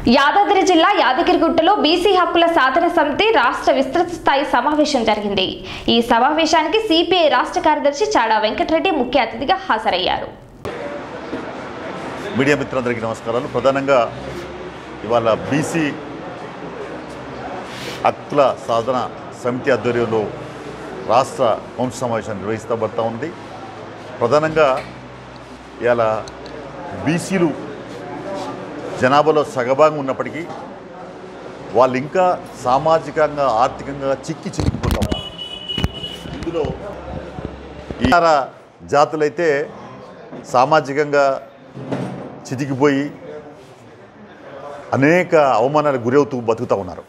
యాదాద్రి జిల్లా యాదగిరిగుట్టలో బీసీ హక్కుల సాధన సమితి రాష్ట్ర విస్తృత స్థాయి సమావేశం జరిగింది ఈ సమావేశానికి సిపిఐ రాష్ట్ర కార్యదర్శి చాడా వెంకటరెడ్డి ముఖ్య అతిథిగా హాజరయ్యారు మీడియా మిత్రులందరికీ నమస్కారాలు ప్రధానంగా ఇవాళ బీసీ హక్కుల సాధన సమితి ఆధ్వర్యంలో రాష్ట్ర కౌన్సిల్ సమావేశం నిర్వహిస్తబడతా ఉంది ప్రధానంగా ఇవాళ బీసీలు జనాభాలో సగభాగం ఉన్నప్పటికీ వాళ్ళు ఇంకా సామాజికంగా ఆర్థికంగా చిక్కి చిక్కిపోతా ఉన్నారు ఇందులో ఇతర జాతులైతే సామాజికంగా చితికిపోయి అనేక అవమానాలకు గురవుతూ బతుకుతూ ఉన్నారు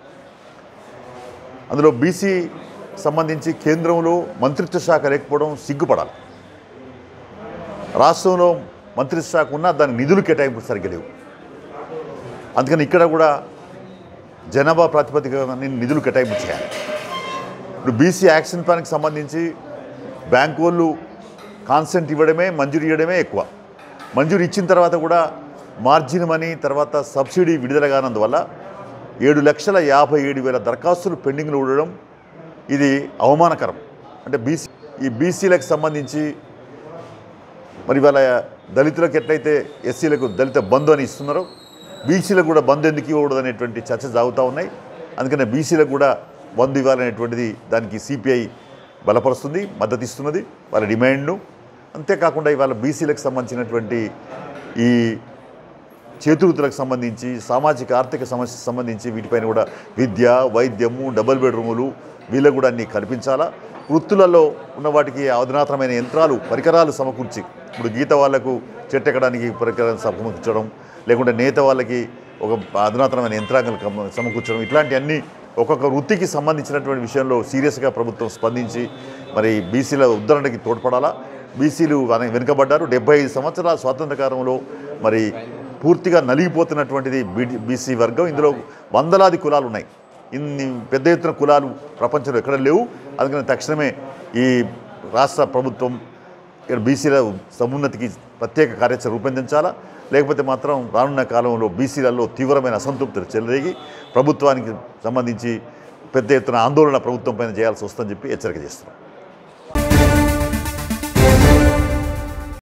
అందులో బీసీ సంబంధించి కేంద్రంలో మంత్రిత్వ శాఖ లేకపోవడం సిగ్గుపడాలి రాష్ట్రంలో మంత్రిత్వ శాఖ ఉన్నా దాని నిధులు కేటాయింపు సరిగ్గా లేవు అందుకని ఇక్కడ కూడా జనాభా ప్రాతిపదికన నిధులు కేటాయింపు చేయాలి ఇప్పుడు బీసీ యాక్షన్ ప్లాన్కి సంబంధించి బ్యాంకు వాళ్ళు కాన్సెంట్ ఇవ్వడమే మంజూరు ఇవ్వడమే ఎక్కువ మంజూరు ఇచ్చిన తర్వాత కూడా మార్జిన్ మనీ తర్వాత సబ్సిడీ విడుదల కానందువల్ల ఏడు లక్షల యాభై ఏడు వేల దరఖాస్తులు పెండింగ్లో ఉండడం ఇది అవమానకరం అంటే బీసీ ఈ బీసీలకు సంబంధించి మరి ఇవాళ దళితులకు ఎట్లయితే ఎస్సీలకు దళిత బంధు అని ఇస్తున్నారో బీసీలకు కూడా బంధు ఎందుకు ఇవ్వకూడదు అనేటువంటి చర్చ సాగుతూ ఉన్నాయి అందుకనే బీసీలకు కూడా బంధు ఇవ్వాలనేటువంటిది దానికి సిపిఐ బలపరుస్తుంది మద్దతు ఇస్తున్నది వాళ్ళ డిమాండ్ను అంతేకాకుండా ఇవాళ బీసీలకు సంబంధించినటువంటి ఈ చేతివృత్తులకు సంబంధించి సామాజిక ఆర్థిక సమస్య సంబంధించి వీటిపైన కూడా విద్య వైద్యము డబుల్ బెడ్రూములు వీళ్ళకు కూడా అన్ని కల్పించాలా వృత్తులలో ఉన్న వాటికి అధునాతనమైన యంత్రాలు పరికరాలు సమకూర్చి ఇప్పుడు గీత వాళ్ళకు చెట్టు ఎక్కడానికి పరికరాలు సమకూర్చడం లేకుంటే నేత వాళ్ళకి ఒక అధునాతనమైన యంత్రాంగం కమ- సమకూర్చడం ఇట్లాంటివన్నీ ఒక్కొక్క వృత్తికి సంబంధించినటువంటి విషయంలో సీరియస్గా ప్రభుత్వం స్పందించి మరి బీసీల ఉద్ధరణకి తోడ్పడాలా బీసీలు వెన- వెనుకబడ్డారు డెబ్బై ఐదు సంవత్సరాల స్వాతంత్ర కాలంలో మరి పూర్తిగా నలిగిపోతున్నటువంటిది బీడీ బీసీ వర్గం ఇందులో వందలాది కులాలు ఉన్నాయి ఇన్ని పెద్ద ఎత్తున కులాలు ప్రపంచంలో ఎక్కడ లేవు అందుకని తక్షణమే ఈ రాష్ట్ర ప్రభుత్వం ఇక్కడ బీసీల సమున్నతికి ప్రత్యేక కార్యాచరణ రూపొందించాలా లేకపోతే మాత్రం రానున్న కాలంలో బీసీలలో తీవ్రమైన అసంతృప్తులు చెలరేగి ప్రభుత్వానికి సంబంధించి పెద్ద ఎత్తున ఆందోళన ప్రభుత్వం పైన చేయాల్సి వస్తుందని చెప్పి హెచ్చరిక చేస్తున్నాం